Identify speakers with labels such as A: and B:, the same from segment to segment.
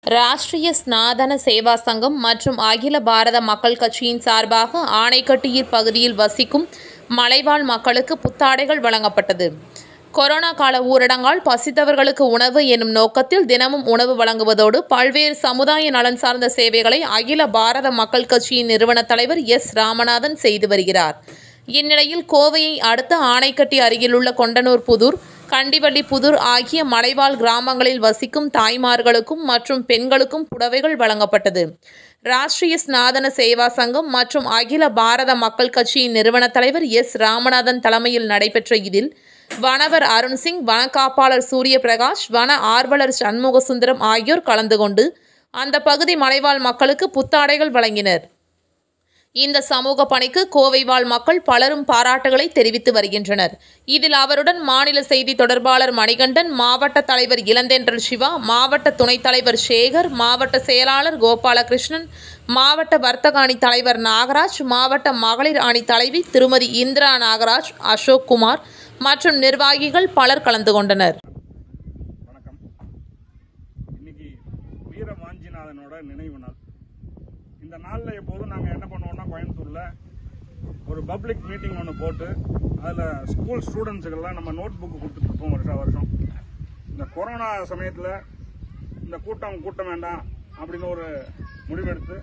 A: ராஷ்டிரிய ஸ்நாதன சேவா சங்கம் மற்றும் அகில பாரத மக்கள் கட்சியின் சார்பாக ஆணைக்கட்டியில் பகுதியில் வசிக்கும் மலைவாழ் மக்களுக்கு புத்தாடைகள் வழங்கப்பட்டது கொரோனா கால ஊரடங்கால் பசித்தவர்களுக்கு உணவு எனும் நோக்கத்தில் தினமும் உணவு வழங்குவதோடு பல்வேறு சமுதாய நலன் சார்ந்த சேவைகளை அகில பாரத மக்கள் கட்சியின் நிறுவன தலைவர் எஸ் ராமநாதன் செய்து வருகிறார் இந்நிலையில் கோவையை அடுத்த ஆணைக்கட்டி அருகிலுள்ள கொண்டனூர் புதூர் கண்டிவள்ளி புதூர் ஆகிய மலைவாழ் கிராமங்களில் வசிக்கும் தாய்மார்களுக்கும் மற்றும் பெண்களுக்கும் புடவைகள் வழங்கப்பட்டது ராஷ்டிரிய ஸ்நாதன சேவா சங்கம் மற்றும் அகில பாரத மக்கள் கட்சியின் நிறுவன தலைவர் எஸ் ராமநாதன் தலைமையில் நடைபெற்ற இதில் வனவர் அருண் சிங் வனக்காப்பாளர் சூரிய பிரகாஷ் வன ஆர்வலர் சண்முக சுந்தரம் ஆகியோர் கலந்து கொண்டு அந்த பகுதி மலைவாழ் மக்களுக்கு புத்தாடைகள் வழங்கினர் இந்த சமூக பணிக்கு கோவை வாழ் மக்கள் பலரும் பாராட்டுகளை தெரிவித்து வருகின்றனர் இதில் அவருடன் மாநில செய்தி தொடர்பாளர் மணிகண்டன் மாவட்ட தலைவர் இளந்தேன்றல் சிவா மாவட்ட துணைத் தலைவர் சேகர் மாவட்ட செயலாளர் கோபாலகிருஷ்ணன் மாவட்ட வர்த்தக அணி தலைவர் நாகராஜ் மாவட்ட மகளிர் அணி தலைவி திருமதி இந்திரா நாகராஜ் அசோக் குமார் மற்றும் நிர்வாகிகள் பலர் கலந்து கொண்டனர்
B: வணக்கம் இன்னைக்கு வீர வாஞ்சிநாதனோட நினைவு நாள் இந்த நாளில் எப்போதும் நாங்கள் என்ன பண்ணுவோம்னா கோயம்புத்தூரில் ஒரு பப்ளிக் மீட்டிங் ஒன்று போட்டு அதில் ஸ்கூல் ஸ்டூடெண்ட்ஸுக்கெல்லாம் நம்ம நோட் புக்கு கொடுத்துட்ருப்போம் வருஷம் வருஷம் இந்த கொரோனா சமயத்தில் இந்த கூட்டம் கூட்டம் வேண்டாம் அப்படின்னு ஒரு முடிவெடுத்து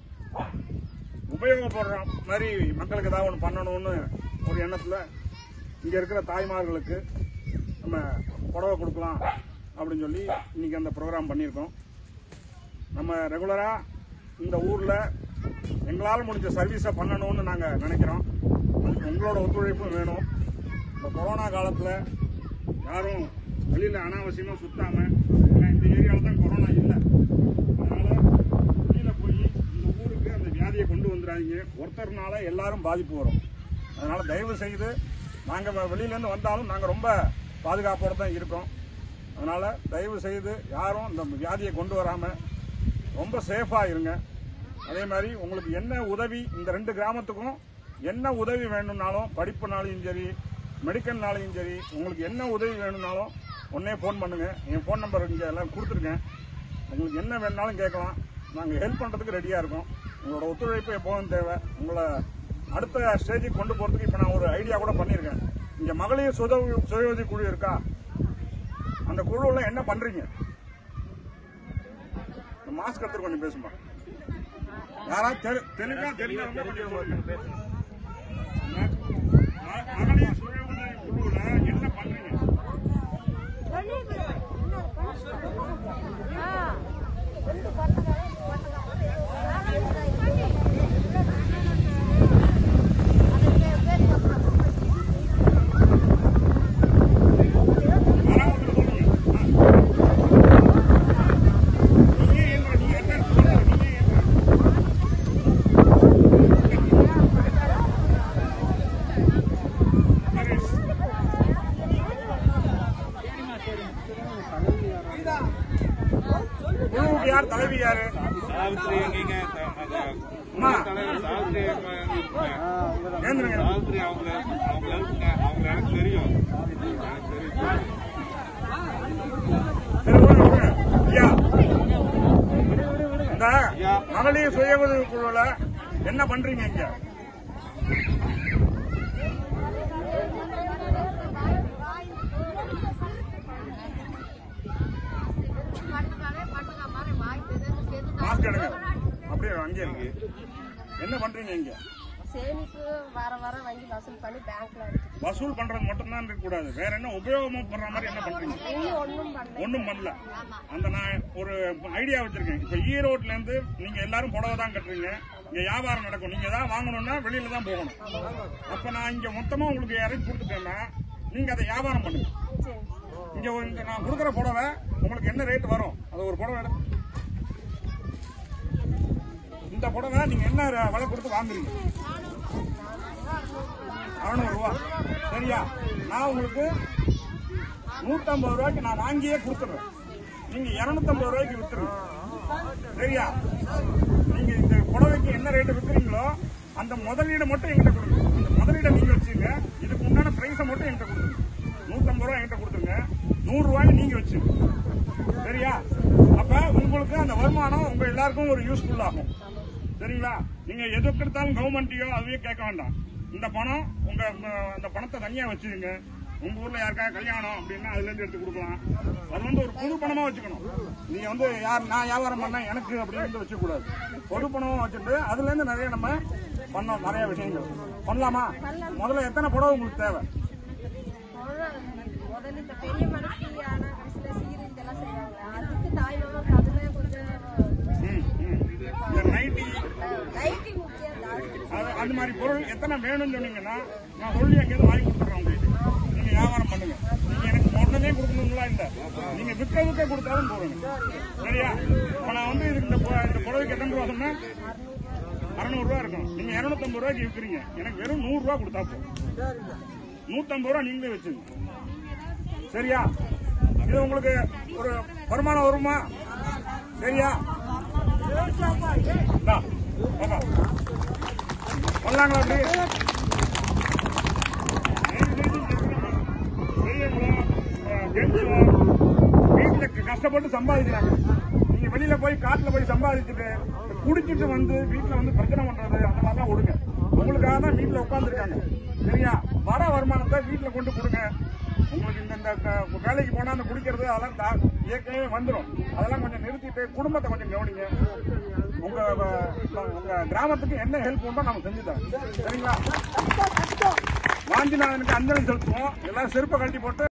B: உபயோகப்படுற மாதிரி மக்களுக்கு ஏதாவது ஒன்று பண்ணணும்னு ஒரு எண்ணத்தில் இங்கே இருக்கிற தாய்மார்களுக்கு நம்ம புடவை கொடுக்கலாம் அப்படின்னு சொல்லி இன்னைக்கு அந்த ப்ரோக்ராம் பண்ணியிருக்கோம் நம்ம ரெகுலராக இந்த ஊரில் எங்களால் முடிஞ்ச சர்வீஸை பண்ணணும்னு நாங்கள் நினைக்கிறோம் அதுக்கு உங்களோட ஒத்துழைப்பும் வேணும் இந்த கொரோனா காலத்தில் யாரும் வெளியில் அனாவசியமாக சுத்தாமல் ஏன்னா இந்த ஏரியாவில் தான் கொரோனா இல்லை அதனால் வெளியில் போய் இந்த ஊருக்கு அந்த வியாதியை கொண்டு வந்துடாதீங்க ஒருத்தர்னால எல்லாரும் பாதிப்பு வரும் அதனால் தயவு செய்து நாங்கள் வெளியிலேருந்து வந்தாலும் நாங்கள் ரொம்ப பாதுகாப்போடு தான் இருக்கோம் அதனால் தயவு செய்து யாரும் இந்த வியாதியை கொண்டு வராமல் ரொம்ப சேஃபாக இருங்க அதே மாதிரி உங்களுக்கு என்ன உதவி இந்த ரெண்டு கிராமத்துக்கும் என்ன உதவி வேணும்னாலும் படிப்புனாலையும் சரி மெடிக்கல்னாலையும் சரி உங்களுக்கு என்ன உதவி வேணும்னாலும் உடனே ஃபோன் பண்ணுங்க என் ஃபோன் நம்பர் இங்கே எல்லாம் கொடுத்துருக்கேன் உங்களுக்கு என்ன வேணுனாலும் கேட்கலாம் நாங்கள் ஹெல்ப் பண்ணுறதுக்கு ரெடியாக இருக்கோம் உங்களோட ஒத்துழைப்பு எப்போதும் தேவை உங்களை அடுத்த ஸ்டேஜுக்கு கொண்டு போகிறதுக்கு இப்போ நான் ஒரு ஐடியா கூட பண்ணியிருக்கேன் இங்கே மகளிர் சுத சுய உதவி குழு இருக்கா அந்த குழுவில் என்ன பண்ணுறீங்க இந்த மாஸ்க் எடுத்து கொஞ்சம் பேசுமா யாராவது தெரு தெலுங்கா தெரிஞ்சவங்க கொஞ்சம் சொல்லுங்க. ம- மகளிர் சுய உதவி குழுவுல என்ன பண்றீங்க யாராவது சொல்லுங்க ஆ. நீங்க ஏங்க, நீங்க என்ன சொல்லுங்க, நீங்க ஏங்க. நரேஷ். குழுவுக்கு யார் தலைவி யாரு
C: சாவித்திரி எங்கீங்க அந்த
B: அம்மா.
C: தலைவர் சாவித்திரி எங்க இருக்குங்க
B: ஏந்திருங்க
C: சாவித்திரி அவங்க அவங்க இருக்குங்க அவங்க எனக்கு தெரியும் எனக்கு தெரியும்
B: சரி, விடுங்க, விடுங்க. ஐயா. இந்த மகளிர் சுய உதவி குழுல என்ன பண்றீங்க இங்க மாஸ்க் எடுங்க அப்படியே அங்கே இருக்கு என்ன பண்றீங்க இங்க
D: சேமிப்பு வர வர வாங்கி வசூல் பண்ணி பேங்க்ல அடிச்சு
B: வசூல் பண்றது மட்டும்தான் இருக்க கூடாது வேற என்ன உபயோகமா பண்ற மாதிரி என்ன பண்றீங்க
D: இன்னும் ஒண்ணும் பண்ணல
B: ஒண்ணும் பண்ணல அந்த நான் ஒரு ஐடியா வச்சிருக்கேன் இப்ப ஈரோட்ல இருந்து நீங்க எல்லாரும் புடவை தான் கட்டுறீங்க இங்க வியாபாரம் நடக்கும் நீங்க ஏதாவது வாங்கணும்னா வெளியில தான் போகணும் அப்ப நான் இங்க மொத்தமா உங்களுக்கு இறக்கி கொடுத்துட்டேன்னா நீங்க அதை வியாபாரம் பண்ணுங்க
D: சரி
B: இங்க ஒரு- இங்க நான் கொடுக்குற புடவை உங்களுக்கு என்ன ரேட் வரும் அது ஒரு புடவை எடு. இந்த புடவை நீங்க என்ன ர- விலை கொடுத்து வாங்குறீங்க அறுநூறு ரூபா சரியா நான் உங்களுக்கு நூத்தம்பது ரூபாய்க்கு நான் வாங்கியே கொடுத்துறேன் நீங்க இருநூத்தம்பது ரூபாய்க்கு வித்துருங்க சரியா நீங்க இந்த புடவைக்கு என்ன ரேட்டு விற்கிறீங்களோ அந்த முதலீடு மட்டும் என்கிட்ட கொடுங்க அந்த முதலீடை நீங்க வச்சுங்க இதுக்கு உண்டான பிரைஸை மட்டும் என்கிட்ட கொடுங்க நூத்தம்பது ரூபாய் என்கிட்ட கொடுத்துருங்க நூறு ரூபாய் நீங்க வச்சுங்க சரியா அப்ப உங்களுக்கு அந்த வருமானம் உங்க எல்லாருக்கும் ஒரு யூஸ்ஃபுல் ஆகும் சரிங்களா நீங்க எதுக்கு எடுத்தாலும் கவர்மெண்ட்டையோ அதுவே கேட்க வேண்டாம் இந்த பணம் உங்க உங்க- அந்த பணத்தை தனியா வச்சுருங்க உங்க ஊர்ல யாருக்காவது கல்யாணம் அப்படின்னா அதுல இருந்து எடுத்து கொடுக்கலாம் அது வந்து ஒரு பொது பணமா வச்சுக்கணும் நீங்க வந்து யார் நான் வியாபாரம் பண்ணேன் எனக்கு அப்படின்னு வச்சுக்க கூடாது பொது பணமா வச்சுட்டு அதுல இருந்து நிறைய நம்ம பண்ணோம் நிறைய விஷயங்கள் பண்ணலாமா முதல்ல எத்தனை புடவை உங்களுக்கு தேவை
D: முதல்ல இந்த பெரிய மனசு ஆனா கடைசியில சீரு இதெல்லாம் செய்வாங்க அதுக்கு தாய் மாமா அதுல கொஞ்சம்
B: ம், ம். இந்த நைட்டி
D: நைட்டி முக்கியம் தான்
B: அது அந்த மாதிரி பொருள் எத்தனை வேணும்னு சொன்னீங்கன்னா நான் சொல்லி எங்கேயாவது வாங்கி கொடுத்துறேன் உங்களுக்கு நீங்க வியாபாரம் பண்ணுங்க நீங்க எனக்கு உடனே கொடுக்கணும்லாம் இல்ல நீங்க விற்க விற்க கொடுத்தாலும் போடுங்க சரியா இப்ப நான் வந்து இதுக்கு இந்த பு- இந்த புடவைக்கு எத்தனை ரூபா சொன்னேன் அறுநூறு ரூபா இருக்கும் நீங்க இருநூத்தம்பது ரூபாய்க்கு விற்கிறீங்க எனக்கு வெறும் நூறு ரூபா கொடுத்தா போதும் நூத்தம்பது ரூபா நீங்களே வச்சுங்க சரியா இது உங்களுக்கு ஒரு வருமானம் வருமா சரியா இந்தா, பாப்பா. பண்ணலாங்களா அப்படி வீட்டுல கஷ்டப்பட்டு சம்பாதிக்கிறாங்க நீங்க வெளியில போய் காட்டுல போய் சம்பாதிச்சுட்டு குடிச்சிட்டு வந்து வீட்டுல வந்து பிரச்சனை பண்றது அந்த மாதிரிலாம் விடுங்க உங்களுக்காக தான் வீட்டுல உட்காந்துருக்காங்க சரியா வர வருமானத்தை வீட்டுல கொண்டு கொடுங்க உங்களுக்கு இந்த இந்த க- வேலைக்கு போனா அந்த குடிக்கிறது அதெல்லாம் தா- ஏற்கனவே வந்துடும் அதெல்லாம் கொஞ்சம் நிறுத்திட்டு குடும்பத்தை கொஞ்சம் கவனிங்க உங்க வ- உங்க கிராமத்துக்கு என்ன ஹெல்ப் உண்டோ நம்ம செஞ்சுதோம் சரிங்களா வாஞ்சிநாதனுக்கு அஞ்சலி செலுத்துவோம் எல்லாரும் செருப்பை கழட்டி போட்டு